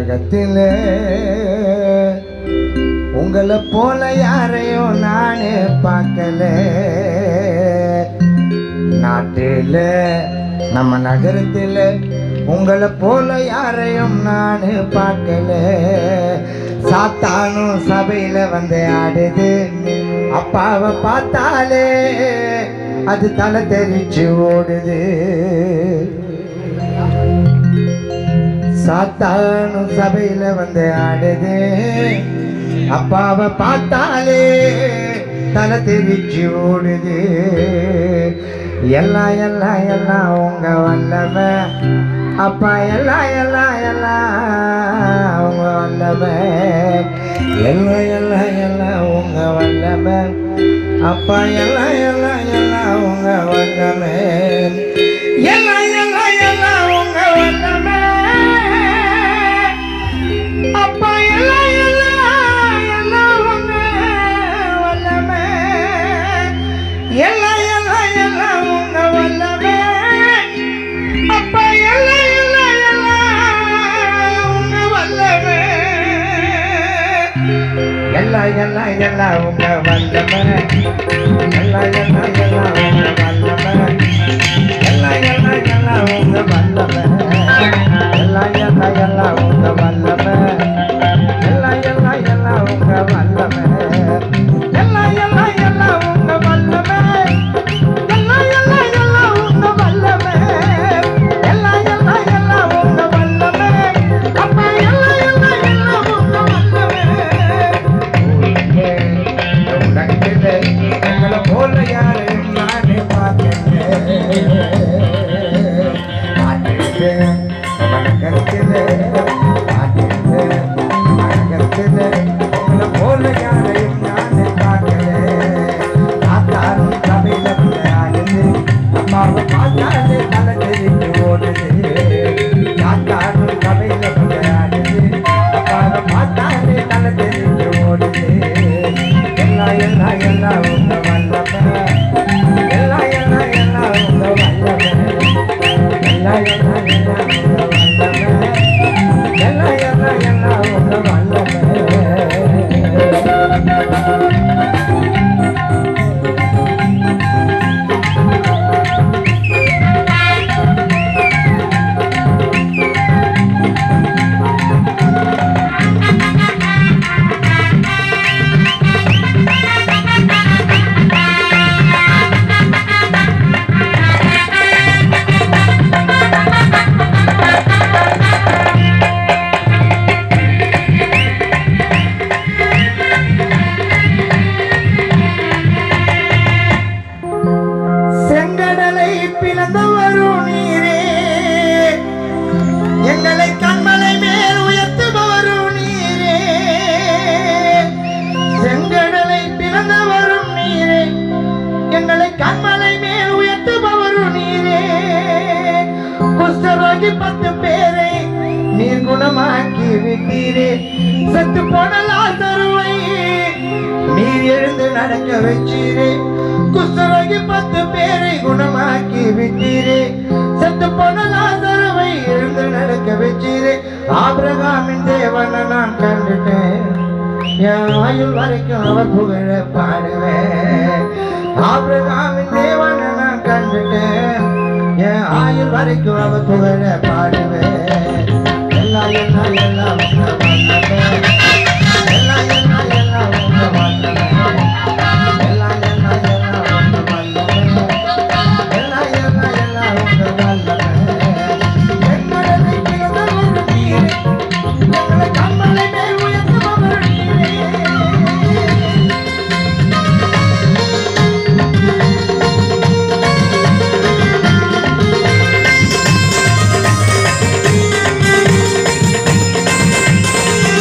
உலகத்தில் உங்களை போல யாரையும் நானே பார்க்கல நாட்டில் நம்ம நகரத்தில் உங்களை போல யாரையும் நான் பார்க்கல சாத்தானும் சபையில வந்து ஆடுது அப்பாவை பார்த்தாலே அது தலை தெரிச்சு ஓடுது சாத்தானும் சபையில வந்து ஆடுது அப்பாவை பார்த்தாலே தலை தெரிச்சு ஓடுது எல்லாம் எல்லாம் எல்லாம் உங்க வல்லவ அப்பா எல்லாம் எல்லாம் எல்லாம் உங்க வல்லவ எல்லாம் எல்லாம் எல்லாம் உங்க வல்லவ அப்பா எல்லாம் எல்லாம் எல்லாம் உங்க வல்லவ எல்லாம் எல்லாம் எல்லாம் உங்க வல்லவ அப்பா எல்லாம் எல்லாம் எல்லாம் உங்க வல்லமை எல்லாம் எல்லாம் எல்லாம் உங்க வல்லமை அப்பா எல்லாம் எல்லாம் எல்லாம் உங்க வல்லமை எல்லாம் எல்லாம் எல்லாம் உங்க வல்லமை எல்லாம் எல்லாம் எல்லாம் உங்க வல்லமை எல்லாம் எல்லாம் எல்லாம் உங்க வல்லமை எல்லாம் எல்லாம் எல்லாம் உங்க வல்லமை எல்லாம் எல்லாம் எல்லாம் உங்க வல்லமை எல்லாம் எல்லாம் எல்லாம் உங்க வல்லமை எல்லாம் எல்லாம் எல்லாம் உங்க வல்லமை எல்லாம் எல்லாம் எல்லாம் உங்க வல்லமை அப்பா எல்லாம் எல்லாம் எல்லாம் உங்க வல்லமை உலகத்திலே எங்களை போல யாரையும் நானே பார்க்கிறேன் ஆட்டிலே வணக்கத்திலே ஆட்டிலே வணக்கத்திலே உங்களை போல யாரையும் நானே பார்க்கிறேன் சாத்தாரும் சபையில விளையாடுது அம்மாவை பார்த்தாலே தலை தெரிஞ்சு ஓடுது சாத்தாரும் சபையில விளையாடுது அப்பாவை பார்த்தாலே தலை தெரிஞ்சு ஓடுது எல்லாம் எல்லாம் எல்லாம் உங்க வல்லமை எல்லாம் எல்லாம் எல்லாம் உங்க வல்லமை எல்லாம் எல்லாம் எல்லாம் உங்க வல்லமை எல்லாம் எல்லாம் எல்லாம் உங்க வல்லமை செங்கடலை பிளந்து வரும் நீரே எங்களை கண்மலை மேல் உயர்த்துபவரும் நீரே செங்கடலை பிளந்து வரும் நீரே எங்களை கண்மலை மேல் உயர்த்துபவரும் நீரே குஷ்டரோகி பத்து பேரை நீர் குணமாக்கி விட்டீரே செத்து போன லாசருவை நீர் எழுந்து நடக்க வச்சீரே குஷ்டரோகி பத்து பேரை குணமாக்கி விட்டீரே செத்து போன லாசருவை எழுந்து நடக்க வச்சீரே ஆபிரகாமின் தேவனை நான் கண்டுட்டேன் என் ஆயுள் வரைக்கும் அவர் புகழ பாடுவேன் ஆபிரகாமின் தேவனை நான் கண்டுட்டேன் என் ஆயுள் வரைக்கும் அவர் புகழ பாடுவேன் எல்லாம் எல்லாம் எல்லாம் உங்க வல்லமை. எல்லாம் எல்லாம் எல்லாம் உங்க வல்லமை. எல்லாம் எல்லாம் எல்லாம் உங்க வல்லமை. எல்லாம் எல்லாம் எல்லாம் உங்க வல்லமை. எங்களை பிறந்தவர் நீரே. எங்களை கண்மலை மேல் உயர்த்துபவர் நீரே. எல்லாம்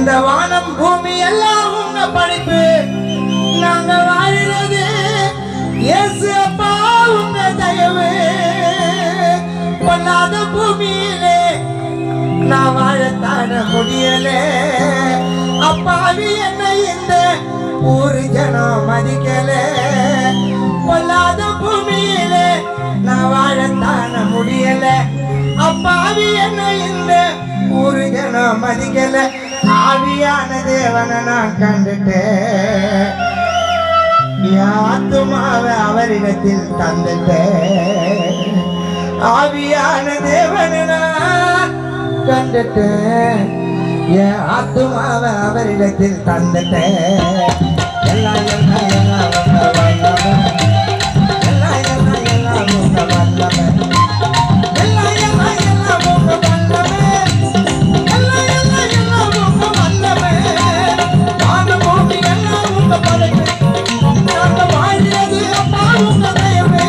இந்த வானம் பூமி எல்லாம் உங்க படைப்பு நாங்க வாழுறது இயேசு அப்பா உங்க தயவு பொல்லாத பூமியிலே நான் வாழத்தான முடியல அப்பாவி என்ன இந்த ஊரு ஜனம் மதிக்கல பொல்லாத பூமியிலே நான் வாழத்தான முடியல அப்பாவி என்ன இந்த ஊரு ஜனம் மதிக்கல ஆவியான தேவனை நான் கண்டுட்டேன் என் ஆத்துமாவை அவரிடத்தில் தந்துட்டேன் ஆவியான தேவனை நான் கண்டுட்டேன் என் ஆத்துமாவை அவரிடத்தில் தந்துட்டேன் எல்லாம் எல்லாம் எல்லாம் உங்க வல்லமை. எல்லாம் எல்லாம் எல்லாம் உங்க வல்லமை. எல்லாம் எல்லாம் எல்லாம் உங்க வல்லமை. எல்லாம் எல்லாம் எல்லாம் உங்க வல்லமை. வானம் பூமி எல்லாம் உங்க படைப்பு. நாங்க வாழ்றது அப்பா உங்க தயவு.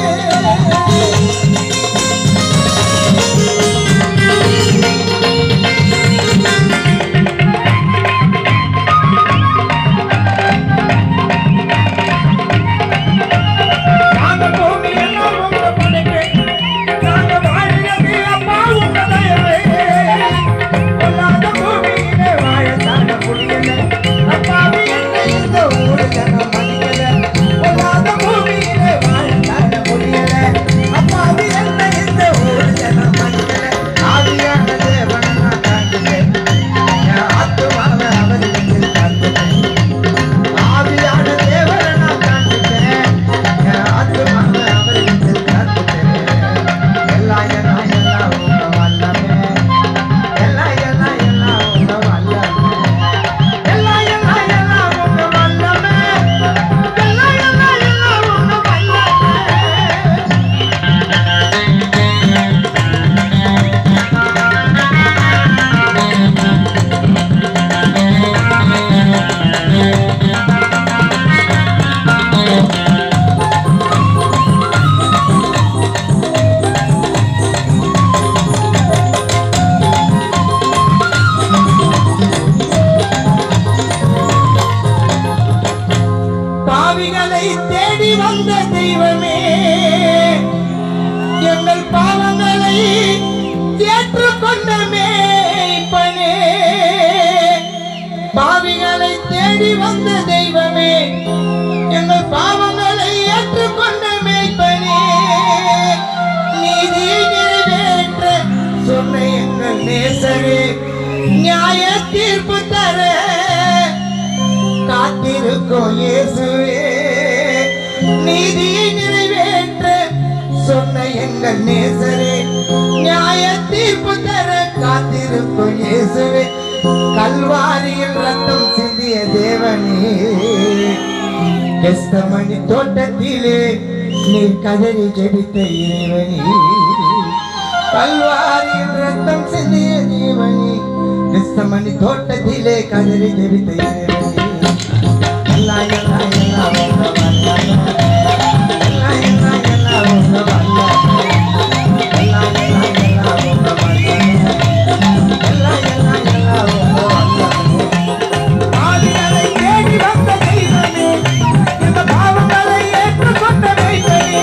நாங்க பூமி எல்லாம் உங்க படைப்பு. நாங்க வாழ்றது அப்பா உங்க தயவு. பொல்லாத பூமியிலே வாழத்தான முடியல. அப்பாவி என்னை இந்த ஊரு ஜனம் மதிக்கல. பொல்லாத பூமியிலே வாழத்தான முடியல. அப்பாவி என்னை இந்த ஊரு ஜனம் மதிக்கல. ஆவியான தேவனை நான் காண்கிறேன். என் ஆத்துமாவை அவரிடத்தில் தந்துட்டேன். ஆவியான தேவனை நான் காண்கிறேன். என் ஆத்துமாவை அவரிடத்தில் தந்துட்டேன். எல்லாம் எல்லாம் எல்லாம் உங்க வல்லமே. எல்லாம் எல்லாம் எல்லாம் உங்க வல்லமே. எல்லாம் எல்லாம் எல்லாம் உங்க வல்லமே. எல்லாம் எல்லாம் எல்லாம் உங்க வல்லமே. பாவிகளை தேடி வந்த தெய்வமே எங்கள் பாவங்களை ஏற்றுக்கொண்ட மேய்ப்பனே பாவிகளை தேடி வந்த தெய்வமே எங்கள் பாவங்களை ஏற்றுக்கொண்ட மேய்ப்பனே நீதியை நிறைவேற்ற சொன்ன எங்கள் நேசரே நியாய தீர்ப்பு தர காத்திருக்கும் இயேசுவே நீதியை நிறைவேற்ற சொன்ன எங்கள் நேசரே நியாய தீர்ப்பு தர காத்திருக்கும் இயேசுவே கல்வாரியில் ரத்தம் சிந்திய தேவனே கெஸ்தமணி தோட்டத்திலே நீர் கதறி ஜெபித்த இறைவனே கல்வாரியில் ரத்தம் சிந்திய தேவனே கிறிஸ்தமணி தோட்டத்திலே கதறி ஜெபித்த இறைவனே எல்லாம் எல்லாம் எல்லாம் உங்க வல்லமை. எல்லாம் எல்லாம் எல்லாம் உங்க வல்லமை. எல்லாம் எல்லாம் எல்லாம் உங்க வல்லமை. எல்லாம் எல்லாம் எல்லாம் உங்க வல்லமை. ஆவிகளை தேடி வந்த தெய்வமே, இந்த பாவங்களை ஏற்றுக்கொண்ட தெய்வமே.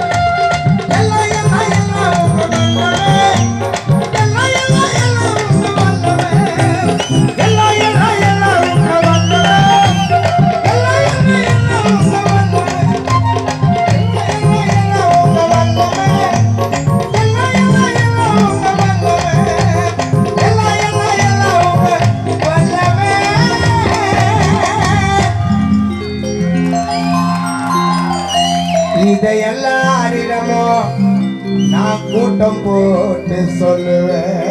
எல்லாம் எல்லாம் எல்லாம் உங்க வல்லமே எல்லாம் எல்லாம் எல்லாம் உங்க வல்லமே எல்லாம் எல்லாம் எல்லாம் உங்க வல்லமே எல்லாம் எல்லாம் எல்லாம் உங்க வல்லமே இதையெல்லாம் அறிடமோ நான் கூட்டம் போட்டு சொல்லுவேன்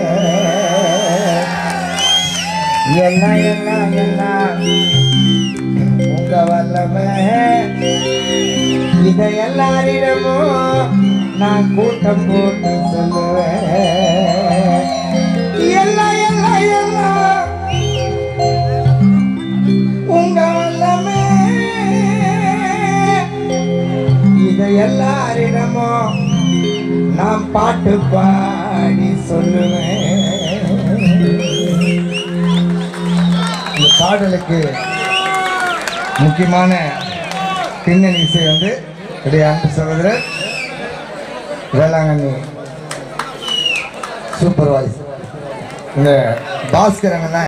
எல்லாம் எல்லாம் எல்லாம் உங்க வல்லமை இதை எல்லாரிடமும் நான் கூட்டம் போட்டு சொல்லுவேன் எல்லாம் எல்லாம் எல்லாம் உங்க வல்லமே இதை எல்லாரிடமும் நான் பாட்டு பாடி சொல்லுவேன் இந்த பாடலுக்கு முக்கியமான பின்னணி இசை வந்து என்னுடைய அன்பு சகோதரர் வேளாங்கண்ணி சூப்பர் வாய்ஸ் இந்த பாஸ்கரன் தான்